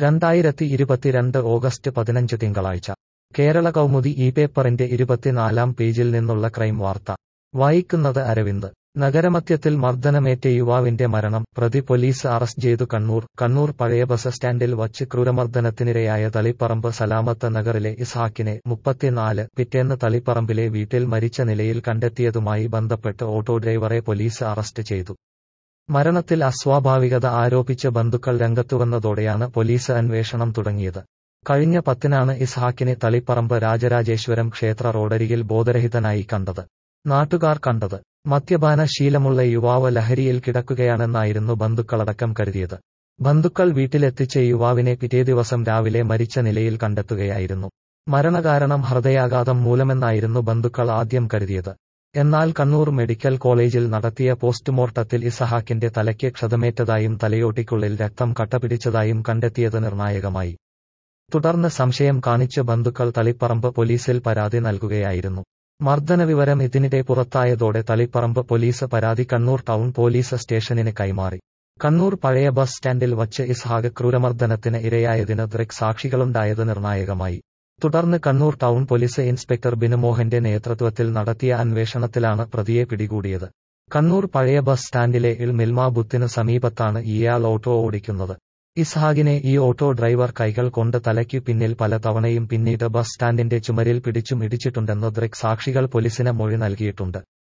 രണ്ടായിരത്തി ഇരുപത്തിരണ്ട് ഓഗസ്റ്റ് പതിനഞ്ച് തിങ്കളാഴ്ച കേരള കൗമുദി ഈ പേപ്പറിന്റെ ഇരുപത്തിനാലാം പേജിൽ നിന്നുള്ള ക്രൈം വാർത്ത വായിക്കുന്നത് അരവിന്ദ് നഗരമധ്യത്തിൽ മർദ്ദനമേറ്റ യുവാവിന്റെ മരണം പ്രതി പോലീസ് അറസ്റ്റ് ചെയ്തു കണ്ണൂർ കണ്ണൂർ പഴയ ബസ് സ്റ്റാൻഡിൽ വച്ച് ക്രൂരമർദ്ദനത്തിനിരയായ തളിപ്പറമ്പ് സലാമത്ത് നഗറിലെ ഇസ്ഹാക്കിനെ മുപ്പത്തിനാല് പിറ്റേന്ന് തളിപ്പറമ്പിലെ വീട്ടിൽ മരിച്ച നിലയിൽ കണ്ടെത്തിയതുമായി ബന്ധപ്പെട്ട് ഓട്ടോ ഡ്രൈവറെ പോലീസ് അറസ്റ്റ് ചെയ്തു മരണത്തിൽ അസ്വാഭാവികത ആരോപിച്ച് ബന്ധുക്കൾ രംഗത്തുവന്നതോടെയാണ് പോലീസ് അന്വേഷണം തുടങ്ങിയത് കഴിഞ്ഞ പത്തിനാണ് ഇസ്ഹാക്കിനെ തളിപ്പറമ്പ് രാജരാജേശ്വരം ക്ഷേത്ര റോഡരികിൽ ബോധരഹിതനായി കണ്ടത് നാട്ടുകാർ കണ്ടത് മദ്യപാന ശീലമുള്ള യുവാവ് ലഹരിയിൽ കിടക്കുകയാണെന്നായിരുന്നു ബന്ധുക്കളടക്കം കരുതിയത് ബന്ധുക്കൾ വീട്ടിലെത്തിച്ച യുവാവിനെ പിറ്റേ ദിവസം രാവിലെ മരിച്ച നിലയിൽ കണ്ടെത്തുകയായിരുന്നു മരണകാരണം ഹൃദയാഘാതം മൂലമെന്നായിരുന്നു ബന്ധുക്കൾ ആദ്യം കരുതിയത് എന്നാൽ കണ്ണൂർ മെഡിക്കൽ കോളേജിൽ നടത്തിയ പോസ്റ്റ്മോർട്ടത്തിൽ ഇസഹാക്കിന്റെ തലയ്ക്ക് ക്ഷതമേറ്റതായും തലയോട്ടിക്കുള്ളിൽ രക്തം കട്ടപിടിച്ചതായും കണ്ടെത്തിയത് നിർണായകമായി തുടർന്ന് സംശയം കാണിച്ച് ബന്ധുക്കൾ തളിപ്പറമ്പ് പോലീസിൽ പരാതി നൽകുകയായിരുന്നു മർദ്ദന വിവരം ഇതിനിടെ പുറത്തായതോടെ തളിപ്പറമ്പ് പോലീസ് പരാതി കണ്ണൂർ ടൗൺ പോലീസ് സ്റ്റേഷനിന് കൈമാറി കണ്ണൂർ പഴയ ബസ് സ്റ്റാൻഡിൽ വച്ച് ഇസ്ഹാഖ് ക്രൂരമർദ്ദനത്തിന് ഇരയായതിന് ദൃക്സാക്ഷികളുണ്ടായത് നിർണായകമായി തുടർന്ന് കണ്ണൂർ ടൗൺ പോലീസ് ഇൻസ്പെക്ടർ ബിനുമോഹന്റെ നേതൃത്വത്തിൽ നടത്തിയ അന്വേഷണത്തിലാണ് പ്രതിയെ പിടികൂടിയത് കണ്ണൂർ പഴയ ബസ് സ്റ്റാൻഡിലെ ഇൾ മിൽമ ബുത്തിനു സമീപത്താണ് ഇയാൾ ഓട്ടോ ഓടിക്കുന്നത് ഇസ്ഹാഖിനെ ഈ ഓട്ടോ ഡ്രൈവർ കൈകൾ കൊണ്ട് തലയ്ക്കു പിന്നിൽ പല തവണയും പിന്നീട് ബസ് സ്റ്റാൻഡിന്റെ ചുമരിൽ പിടിച്ചും ഇടിച്ചിട്ടുണ്ടെന്ന് ദൃക്സാക്ഷികൾ പോലീസിന് മൊഴി നൽകിയിട്ടുണ്ട്